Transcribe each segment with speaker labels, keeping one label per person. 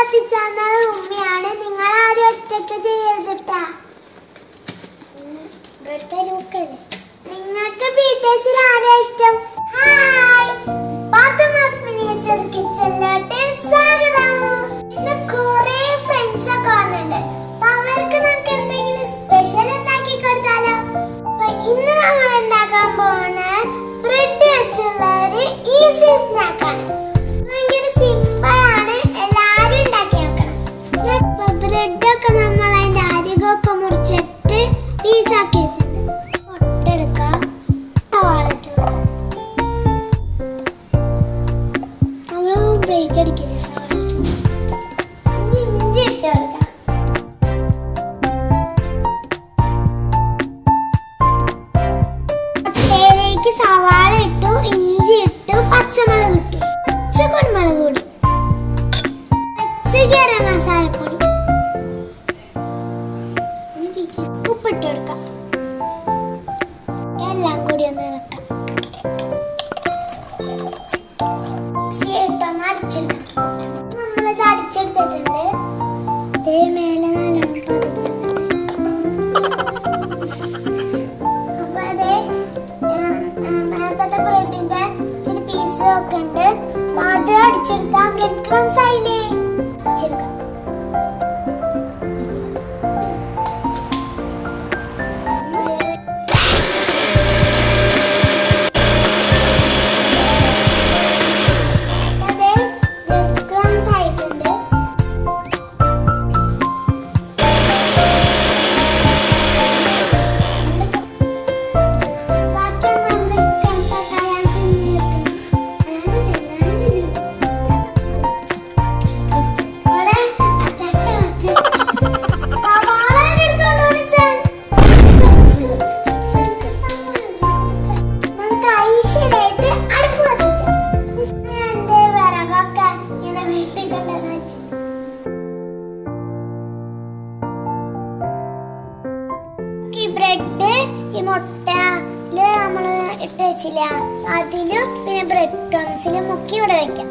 Speaker 1: കത്തിച്ചത് ഉമ്മയാണ് നിങ്ങൾ ആരും ഒറ്റയ്ക്ക് ചെയ്യരുതിട്ടാ നിങ്ങൾക്ക് ബീറ്റേഴ്സിൽ ആരാ ഇഷ്ടം ഹായ് പാത്തുമാസ് മിനിയേച്ചർ കിച്ചണിലോട്ട് സ്വാഗതം ഇന്ന് കുറേ ഫ്രണ്ട്സ് ഒക്കെ വന്നിട്ടുണ്ട് അപ്പൊ അവർക്ക് നമുക്ക് എന്തെങ്കിലും സ്പെഷ്യൽ ഉണ്ടാക്കി കൊടുത്താലോ അപ്പൊ ഇന്ന് നമ്മൾ ഉണ്ടാക്കാൻ പോണ ബ്രെഡ് വെച്ചുള്ള ഒരു ഈസി സ്നാക്ക് ആണ് ഭയങ്കര സിമ്പിൾ ആണ് എല്ലാരും ഉണ്ടാക്കി നോക്കണം ബ്രെഡ് ഒക്കെ നമ്മൾ അതിന്റെ അരികൊക്കെ മുറിച്ചിട്ട് പീസാക്കി വെച്ചിട്ടുണ്ട് പൊട്ടെടുക്കാം സവാള ഇട്ട് കൊടുക്കാം നമ്മള് ബ്രേക്ക് അടിക്കില്ല സവാള ഇട്ട്. ഇനി ഇഞ്ചി ഇട്ട് കൊടുക്കാം മുട്ടയിലേക്ക് സവാള ഇട്ടു ഇഞ്ചി ഇട്ടു പച്ചമുളക് ഇട്ടു പച്ച കുരുമുളക് കൂടി പച്ച ഗരം മസാലപ്പൊടി ഇനി പീച്ച് ഉപ്പിട്ട് കൊടുക്കാം എല്ലാം കൂടി ഒന്ന് ഇളക്കാം മിക്സി ഇട്ടൊന്ന് അടിച്ചെടുക്കണം നമ്മളിത് അടിച്ചെടുത്തിട്ടുണ്ട് ദേ മേലെ നല്ലോണം പതിഞ്ഞിട്ടുണ്ട് അപ്പൊ അതെ നേരത്തെ ബ്രെഡിന്റെ ഇച്ചിരി പീസ് ഒക്കെ ഉണ്ട് അപ്പൊ അത് അടിച്ചെടുത്താൽ ബ്രെഡ് ക്രംസ് ആയില്ലേ അടിച്ചെടുക്കാം അതെ ബ്രെഡ് ക്രംസ് ആയിട്ടുണ്ട് ബാക്കിയൊന്നും ബ്രെഡ് ക്രംസ് ഒക്കെ ഞാൻ ഈ ബ്രെഡ് ഈ മുട്ടയില് നമ്മള് ഇട്ട് വെച്ചില്ല അതിലും പിന്നെ ബ്രെഡ് ക്രംസിലും മുക്കി ഇവിടെ വെക്കാം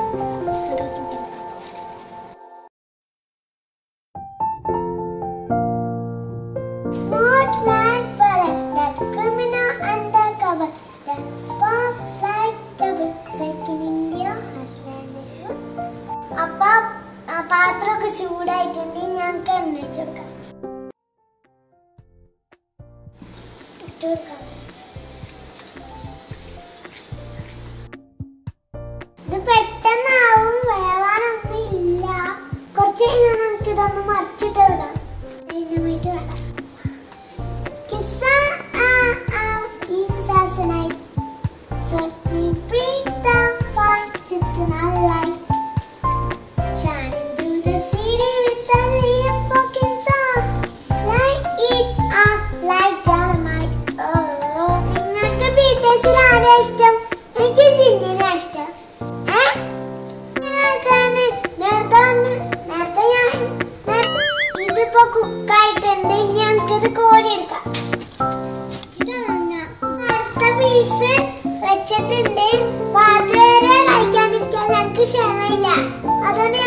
Speaker 1: Smart like bullet, that criminal undercover, that pop like trouble, back in India has landed. അപ്പൊ ആ പാത്രമൊക്കെ ചൂടായിട്ടുണ്ട് ഞങ്ങൾക്ക് എണ്ണ വെച്ച് കൊടുക്കാം ഇട്ട് കൊടുക്കാം ഇത് പെട്ടെന്നാവും വേവാനൊന്നും ഇല്ല കുറച്ച് കഴിഞ്ഞാൽ നമുക്ക് ഇതൊന്ന് മറിച്ചിട്ട് കൊടുക്കാം ദൈനമായിട്ട് വേണ്ട Kiss ah ah inside the night. Let me breathe down fire, sitting on light. Shining through the city with a real fucking song. Light it up like dynamite. Oh, നിങ്ങൾക്ക് ബീറ്റേഴ്സിൽ ആരാ ഇഷ്ടം എനിക്ക് ജിന്നിനെ ഇഷ്ടം ഏ? നിങ്ങൾക്കാണ് നേരത്തെ വന്ന് നേരത്തെ ഞാൻ നേ- ഇതിപ്പോ കുക്കായിട്ടുണ്ട് ഇനി ഞങ്ങൾക്കിത് കോരിയെടുക്കാം ഇതാണ് അടുത്ത പീസ് വെച്ചിട്ടുണ്ട് അപ്പൊ അതുവരെ കഴിക്കാണ്ടിരിക്കാൻ ഞങ്ങൾക്ക് ക്ഷമയില്ല അതുകൊണ്ട്